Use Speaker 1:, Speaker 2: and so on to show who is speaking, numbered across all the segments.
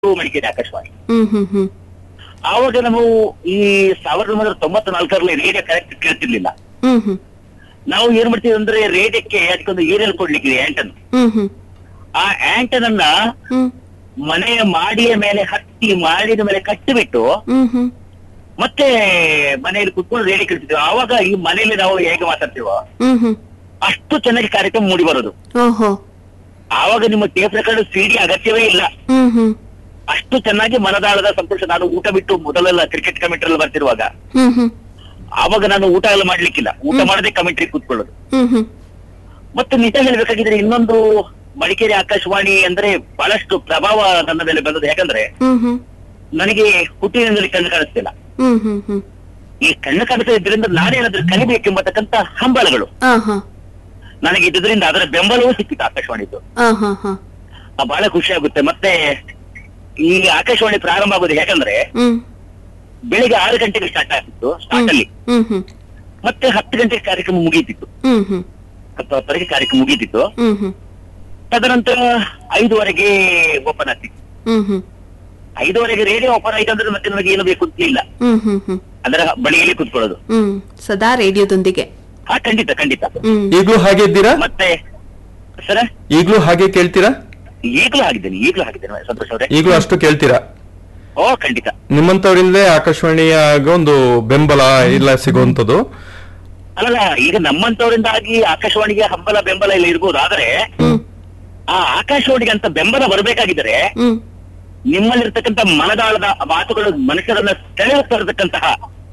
Speaker 1: ಮಡಿಕೇರಿ ಆಕಾಶವಾಣಿ
Speaker 2: ಹ್ಮ್ ಹ್ಮ್ ಹ್ಮ್
Speaker 1: ಆವಾಗ ನಾವು ಈ ಸಾವಿರದ ಒಂಬೈನೂರ ತೊಂಬತ್ತ ನಾಲ್ಕರಲ್ಲಿ ರೇಡಿಯೋ ಕರೆಕ್ಟ್ ಕೇಳ್ತಿರ್ಲಿಲ್ಲ
Speaker 2: ಹ್ಮ್ ಹ್ಮ್
Speaker 1: ನಾವು ಏನ್ ಮಾಡ್ತೀವಿ ಅಂದ್ರೆ ರೇಡಿಯೋಕ್ಕೆ ಅದಕ್ಕೊಂದು ಏರಿಯಲ್ ಕೊಡ್ಲಿಕ್ಕೆ ಆಂಟನ್
Speaker 2: ಹ್ಮ್ ಹ್ಮ್
Speaker 1: ಆ ಆಂಟನ್ ಅನ್ನ
Speaker 2: ಹ್ಮ್
Speaker 1: ಮನೆಯ ಮಾಡಿಯ ಮೇಲೆ ಹತ್ತಿ ಮಾಡಿದ ಮೇಲೆ ಕಟ್ಟಿಬಿಟ್ಟು
Speaker 2: ಹ್ಮ್ ಹ್ಮ್
Speaker 1: ಮತ್ತೆ ಮನೆಯಲ್ಲಿ ಕುತ್ಕೊಂಡು ರೇಡಿಯೋ ಕೇಳ್ತಿದ್ವಿ ಆವಾಗ ಈ ಮನೆಯಲ್ಲಿ ನಾವು ಹೇಗೆ ಮಾತಾಡ್ತೀವೋ
Speaker 2: ಹ್ಮ್ ಹ್ಮ್
Speaker 1: ಅಷ್ಟು ಚೆನ್ನಾಗಿ ಕಾರ್ಯಕ್ರಮ ಮೂಡಿ ಬರೋದು
Speaker 2: ಓಹೋ
Speaker 1: ಆವಾಗ ನಿಮ್ಮ ಟೇಪ್ ರೆಕಾರ್ಡ್ ಸಿಡಿ ಅಗತ್ಯವೇ ಇಲ್ಲ
Speaker 2: ಹ್ಮ್ ಹ್ಮ್
Speaker 1: ಅಷ್ಟು ಚೆನ್ನಾಗಿ ಮನದಾಳದ ಸಂತೋಷ ನಾನು ಊಟ ಬಿಟ್ಟು ಮೊದಲೆಲ್ಲ ಕ್ರಿಕೆಟ್ ಕಮೆಂಟ್ರಿ ಬರ್ತಿರುವಾಗ
Speaker 2: ಹ್ಮ್ ಹ್ಮ್
Speaker 1: ಆವಾಗ ನಾನು ಊಟ ಎಲ್ಲ ಮಾಡ್ಲಿಕ್ಕಿಲ್ಲ ಊಟ ಮಾಡದೆ ಕಮೆಂಟ್ರಿ ಕೂತ್ಕೊಳ್ಳೋದು
Speaker 2: ಹ್ಮ್ ಹ್ಮ್
Speaker 1: ಮತ್ತೆ ನಿಜ ಹೇಳ್ಬೇಕಾಗಿದ್ರೆ ಇನ್ನೊಂದು ಮಡಿಕೇರಿ ಆಕಾಶವಾಣಿ ಅಂದ್ರೆ ಬಹಳಷ್ಟು ಪ್ರಭಾವ ನನ್ನ ಮೇಲೆ ಬಂದದ್ದು ಯಾಕಂದ್ರೆ
Speaker 2: ಹ್ಮ್ ಹ್ಮ್
Speaker 1: ನನಗೆ ಹುಟ್ಟಿನಿಂದಲೇ ಕಣ್ಣು ಕಾಣಿಸ್ತಿಲ್ಲ
Speaker 2: ಹ್ಮ್ ಹ್ಮ್ ಹ್ಮ್
Speaker 1: ಈ ಕಣ್ಣು ಕಾಣಿಸ್ತಾ ಇದ್ರಿಂದ ನಾನೇನಾದ್ರೂ ಕಲಿಬೇಕೆಂಬತಕ್ಕಂತ ಹಂಬಲಗಳು
Speaker 2: ಆ ಹಾ
Speaker 1: ನನಗೆ ಇದ್ರಿಂದ ಅದರ ಬೆಂಬಲವೂ ಸಿಕ್ಕಿತ್ತು ಆಕಾಶವಾಣಿದು
Speaker 2: ಆ ಹಾ ಹಾ
Speaker 1: ಆ, ಬಹಳ ಖುಷಿ ಆಗುತ್ತೆ ಮತ್ತೆ ಈ ಆಕಾಶವಾಣಿ ಪ್ರಾರಂಭ ಆಗೋದು ಯಾಕಂದ್ರೆ
Speaker 2: ಹ್ಮ್
Speaker 1: ಬೆಳಿಗ್ಗೆ ಆರು ಗಂಟೆಗೆ ಸ್ಟಾರ್ಟ್ ಆಗ್ತಿತ್ತು ಸ್ಟಾರ್ಟ್ ಅಲ್ಲಿ
Speaker 2: ಹ್ಮ್ ಹ್ಮ್
Speaker 1: ಮತ್ತೆ ಹತ್ತು ಗಂಟೆಗೆ ಕಾರ್ಯಕ್ರಮ ಮುಗೀತಿತ್ತು
Speaker 2: ಹ್ಮ್ ಹ್ಮ್
Speaker 1: ಹತ್ತು ಹತ್ತುವರೆಗೆ ಕಾರ್ಯಕ್ರಮ ಮುಗೀತಿತ್ತು
Speaker 2: ಹ್ಮ್ ಹ್ಮ್
Speaker 1: ತದನಂತರ ಐದುವರೆಗೆ ಓಪನ್ ಆಗ್ತಿತ್ತು
Speaker 2: ಹ್ಮ್ ಹ್ಮ್
Speaker 1: ಐದುವರೆಗೆ ರೇಡಿಯೋ ಓಪನ್ ಆಯ್ತು ಅಂದ್ರೆ ಮತ್ತೆ ನನಗೆ ಏನು ಬೇಕು ಅಂತ ಇಲ್ಲ
Speaker 2: ಹ್ಮ್ ಹ್ಮ್ ಹ್ಮ್
Speaker 1: ಅದರ ಬಳಿಯಲ್ಲಿ ಕುತ್ಕೊಳ್ಳೋದು
Speaker 2: ಹ್ಮ್ ಸದಾ ರೇಡಿಯೋದೊಂದಿಗೆ
Speaker 1: ಹಾ ಖಂಡಿತ ಖಂಡಿತ
Speaker 2: ಹ್ಮ್
Speaker 3: ಈಗ್ಲೂ ಹಾಗೆ ಇದ್ದೀರಾ
Speaker 1: ಮತ್ತೆ ಸರ
Speaker 3: ಈಗ್ಲೂ ಹಾಗೆ ಕೇಳ್ತೀರಾ
Speaker 1: ಈಗಲೂ ಆಗಿದ್ದೇನೆ ಈಗಲೂ ಆಗಿದ್ದೇನೆ ಸಂತೋಷ್ ಅವರೇ
Speaker 3: ಈಗ್ಲೂ ಅಷ್ಟು ಕೇಳ್ತೀರಾ
Speaker 1: ಓ ಖಂಡಿತ
Speaker 3: ನಿಮ್ಮಂತವರಿಂದಲೇ ಆಕಾಶವಾಣಿಯ ಒಂದು ಬೆಂಬಲ ಇಲ್ಲ ಸಿಗುವಂತದ್ದು
Speaker 1: ಅಲ್ಲಲ್ಲ ಈಗ ನಮ್ಮಂತವರಿಂದಾಗಿ ಆಕಾಶವಾಣಿಗೆ ಹಂಬಲ ಬೆಂಬಲ ಇಲ್ಲ ಇರ್ಬೋದು ಆದ್ರೆ
Speaker 2: ಹ್ಮ್
Speaker 1: ಆ ಆಕಾಶವಾಣಿಗೆ ಅಂತ ಬೆಂಬಲ ಬರಬೇಕಾಗಿದ್ರೆ
Speaker 2: ಹ್ಮ್
Speaker 1: ನಿಮ್ಮಲ್ಲಿರ್ತಕ್ಕಂಥ ಮನದಾಳದ ಮಾತುಗಳು ಮನುಷ್ಯರನ್ನ ಸೆಳೆಯುತ್ತಾ ಇರತಕ್ಕಂತಹ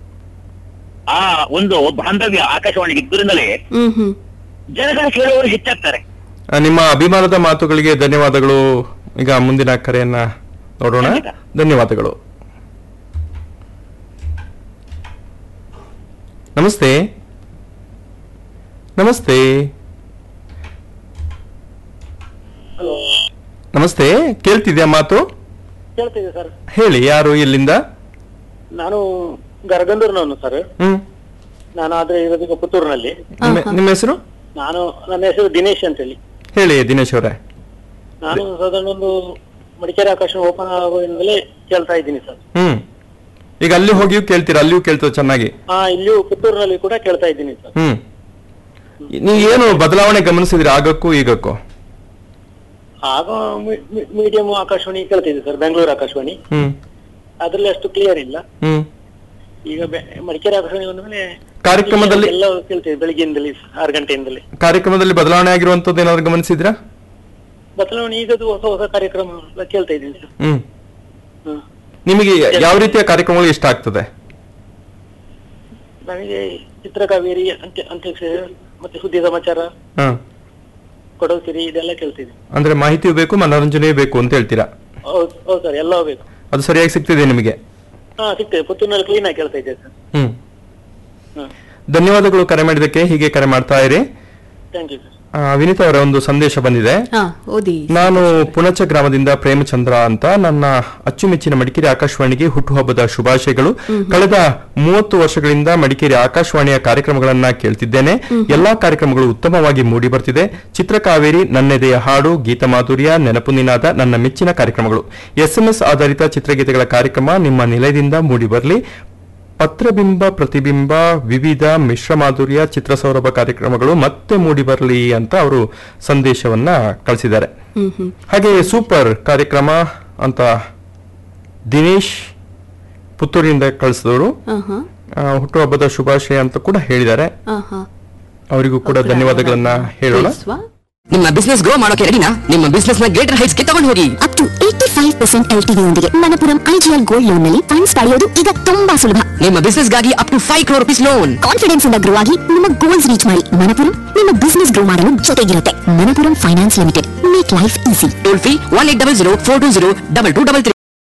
Speaker 1: ಆ ಒಂದು ಬಾಂಧವ್ಯ ಆಕಾಶವಾಣಿಗೆ ಇದ್ದರಿಂದಲೇ
Speaker 2: ಹ್ಮ್ ಹ್ಮ್
Speaker 1: ಜನಗಳು ಕೇಳುವವರು ಹೆಚ್ಚಾಗ್ತಾರೆ
Speaker 3: ಆ, ನಿಮ್ಮ ಅಭಿಮಾನದ ಮಾತುಗಳಿಗೆ ಧನ್ಯವಾದಗಳು ಈಗ ಮುಂದಿನ ಕರೆಯನ್ನ ನೋಡೋಣ
Speaker 1: ಖಂಡಿತ.
Speaker 3: ಧನ್ಯವಾದಗಳು ನಮಸ್ತೆ ನಮಸ್ತೆ ನಮಸ್ತೆ ಕೇಳ್ತಿದ್ಯಾ ಮಾತು
Speaker 4: ಕೇಳ್ತಿದೆ ಸರ್
Speaker 3: ಹೇಳಿ ಯಾರು ಇಲ್ಲಿಂದ
Speaker 4: ನಾನು ಗರಗಂದೂರ್ನವನು ಸರ್
Speaker 3: ಹ್ಮ್
Speaker 4: ನಾನು ಆದ್ರೆ ಇರೋದೀಗ ಪುತ್ತೂರಿನಲ್ಲಿ
Speaker 3: ನಿಮ್ಮ- ನಿಮ್ಮ ಹೆಸರು
Speaker 4: ನಾನು ನನ್ನ ಹೆಸರು ದಿನೇಶ್ ಅಂತ ಹೇಳಿ
Speaker 3: ಹೇಳಿ ದಿನೇಶ್ ಅವರೇ
Speaker 4: ನಾನು ಸಾಧಾರಣ ಒಂದು ಮಡಿಕೇರಿ ಆಕಾಶ ಓಪನ್ ಆಗೋದ್ರಿಂದಲೇ ಕೇಳ್ತಾ ಇದ್ದೀನಿ ಸರ್
Speaker 3: ಹ್ಮ್ ಈಗ ಅಲ್ಲಿ ಹೋಗಿಯೂ ಕೇಳ್ತೀರಾ ಅಲ್ಲಿಯೂ ಕೇಳ್ತದೆ ಚೆನ್ನಾಗಿ
Speaker 4: ಹಾ ಇಲ್ಲಿಯೂ ಪುತ್ತೂರಿನಲ್ಲಿ ಕೂಡ ಕೇಳ್ತಾ ಇದ್ದೀನಿ ಸರ್
Speaker 3: ಹ್ಮ್ ನೀವು ಏನು ಬದಲಾವಣೆ ಗಮನಿಸಿದ್ರಿ ಆಗಕ್ಕೂ ಈಗಕ್ಕೂ
Speaker 4: ಆಗ ಮೀಡಿಯಂ ಆಕಾಶವಾಣಿ ಕೇಳ್ತಿದ್ದೆ ಸರ್ ಬೆಂಗಳೂರು ಆಕಾಶವಾಣಿ
Speaker 3: ಹ್ಮ್
Speaker 4: ಅದ್ರಲ್ಲಿ ಅಷ್ಟು ಕ್ಲಿಯರ್ ಇಲ್ಲ
Speaker 3: ಹ್ಮ್
Speaker 4: ಈಗ ಬೆ- ಮಡಿಕೇರಿ ಆಕಾಶವಾಣಿ ಬಂದ ಮೇಲೆ
Speaker 3: ಕಾರ್ಯಕ್ರಮದಲ್ಲಿ-
Speaker 4: ಎಲ್ಲ ಕೇಳ್ತೀವಿ ಬೆಳಿಗ್ಗೆಯಿಂದಲೇ ಆರು ಗಂಟೆಯಿಂದಲೇ
Speaker 3: ಕಾರ್ಯಕ್ರಮದಲ್ಲಿ ಬದಲಾವಣೆ ಆಗಿರುವಂತದ್ದು ಏನಾದ್ರು ಗಮನಿಸಿದ್ರಾ
Speaker 4: ಬದಲಾವಣೆ ಈಗದು ಹೊಸ ಹೊಸ ಕಾರ್ಯಕ್ರಮ ಎಲ್ಲ ಕೇಳ್ತಾ ಇದ್ದೀನಿ ಸರ್
Speaker 3: ಹ್ಮ್
Speaker 4: ಹ್ಮ್
Speaker 3: ನಿಮಗೆ ಯಾವ ರೀತಿಯ ಕಾರ್ಯಕ್ರಮಗಳು ಇಷ್ಟ ಆಗ್ತದೆ
Speaker 4: ನಮಗೆ ಚಿತ್ರಕಾವೇರಿ ಅಂತ್ಯ ಅಂತ್ಯಕ್ಷರ ಮತ್ತೆ ಸುದ್ದಿ ಸಮಾಚಾರ
Speaker 3: ಹ
Speaker 4: ಕೊಡೋಸಿರಿ ಇದೆಲ್ಲ ಕೇಳ್ತಿದ್ವಿ
Speaker 3: ಅಂದ್ರೆ ಮಾಹಿತಿಯೂ ಬೇಕು ಮನೋರಂಜನೆಯೂ ಬೇಕು ಅಂತ ಹೇಳ್ತೀರಾ
Speaker 4: ಹೌದು ಹೌದು ಸರ್ ಎಲ್ಲ ಬೇಕು
Speaker 3: ಅದು ಸರಿಯಾಗಿ ಸಿಗ್ತಿದೆ ನಿಮಗೆ
Speaker 4: ಹಾ ಸಿಗ್ತದೆ ಪುತ್ತೂರಿನಲ್ಲಿ ಕ್ಲೀನ್ ಆಗಿ ಕೇಳ್ತಾ ಇದ್ದೆ ಸರ್
Speaker 3: ಹ್ಮ್
Speaker 4: ಹ್ಮ್
Speaker 3: ಧನ್ಯವಾದಗಳು ಕರೆ ಮಾಡಿದ್ದಕ್ಕೆ ಹೀಗೆ ಕರೆ ಮಾಡ್ತಾ ಇರಿ
Speaker 4: ಥ್ಯಾಂಕ್ ಯು ಸರ್
Speaker 3: ಆ, ವಿನೀತಾ ಅವರ ಒಂದು ಸಂದೇಶ ಬಂದಿದೆ
Speaker 2: ಹಾ ಓದಿ
Speaker 3: ನಾನು ಪುಣಚ ಗ್ರಾಮದಿಂದ ಪ್ರೇಮಚಂದ್ರ ಅಂತ ನನ್ನ ಅಚ್ಚುಮೆಚ್ಚಿನ ಮಡಿಕೇರಿ ಆಕಾಶವಾಣಿಗೆ ಹುಟ್ಟುಹಬ್ಬದ ಶುಭಾಶಯಗಳು ಕಳೆದ ಮೂವತ್ತು ವರ್ಷಗಳಿಂದ ಮಡಿಕೇರಿ ಆಕಾಶವಾಣಿಯ ಕಾರ್ಯಕ್ರಮಗಳನ್ನ ಕೇಳ್ತಿದ್ದೇನೆ ಎಲ್ಲಾ ಕಾರ್ಯಕ್ರಮಗಳು ಉತ್ತಮವಾಗಿ ಮೂಡಿ ಬರ್ತಿದೆ ಚಿತ್ರಕಾವೇರಿ ನನ್ನೆದೆಯ ಹಾಡು ಗೀತಮಾಧುರ್ಯ ನೆನಪು ನಿನಾದ ನನ್ನ ಮೆಚ್ಚಿನ ಕಾರ್ಯಕ್ರಮಗಳು ಎಸ್ಎಂಎಸ್ ಆಧಾರಿತ ಚಿತ್ರಗೀತೆಗಳ ಕಾರ್ಯಕ್ರಮ ನಿಮ್ಮ ನಿಲಯದಿಂದ ಮೂಡಿ ಬರಲಿ ಪತ್ರಬಿಂಬ ಪ್ರತಿಬಿಂಬ ವಿವಿಧ ಮಿಶ್ರ ಮಾಧುರ್ಯ ಚಿತ್ರಸೌರಭ ಕಾರ್ಯಕ್ರಮಗಳು ಮತ್ತೆ ಮೂಡಿ ಬರಲಿ ಅಂತ ಅವರು ಸಂದೇಶವನ್ನ ಕಳಿಸಿದ್ದಾರೆ
Speaker 2: ಹ್ಮ್ ಹ್ಮ್
Speaker 3: ಹಾಗೆ ಸೂಪರ್ ಕಾರ್ಯಕ್ರಮ ಅಂತ ದಿನೇಶ್ ಪುತ್ತೂರಿನಿಂದ ಕಳಿಸಿದವರು
Speaker 2: ಆ ಹಾ
Speaker 3: ಆ, ಹುಟ್ಟುಹಬ್ಬದ ಶುಭಾಶಯ ಅಂತ ಕೂಡ ಹೇಳಿದ್ದಾರೆ
Speaker 2: ಆ ಹಾ
Speaker 3: ಅವರಿಗೂ ಕೂಡ ಧನ್ಯವಾದಗಳನ್ನ ಹೇಳೋಣ
Speaker 2: ತಿಳಿಸುವ.
Speaker 5: ನಿಮ್ಮ ಬಿಸ್ನೆಸ್ ಗ್ರೋ ಮಾಡೋಕೆ ರೆಡಿನಾ ನಿಮ್ಮ ಬಿಸ್ನೆಸ್ ನ ಗ್ರೇಟರ್ ಹೈಟ್ಸ್ ಗೆ ತಗೊಂಡು ಹೋಗಿ
Speaker 6: up to eighty five percent L ಟಿವಿಯೊಂದಿಗೆ ಮಣಪುರಂ ಐಜಿಎಲ್ ಗೋಲ್ಡ್ ಲೋನ್ ನಲ್ಲಿ ಫಂಡ್ಸ್ ಪಡೆಯೋದು ಈಗ ತುಂಬಾ ಸುಲಭ
Speaker 5: ನಿಮ್ಮ ಬಿಸ್ನೆಸ್ ಗಾಗಿ up to five crore rupees loan
Speaker 6: confidence ಇಂದ ಗ್ರೋ ಆಗಿ ನಿಮ್ಮ ಗೋಲ್ಸ್ ರೀಚ್ ಮಾಡಿ ಮಣಪುರಂ ನಿಮ್ಮ ಬಿಸ್ನೆಸ್ ಗ್ರೋ ಮಾಡಲು ಜೊತೆಗಿರುತ್ತೆ Manappuram finance limited make life easy
Speaker 5: toll free one eight double zero four two zero double two double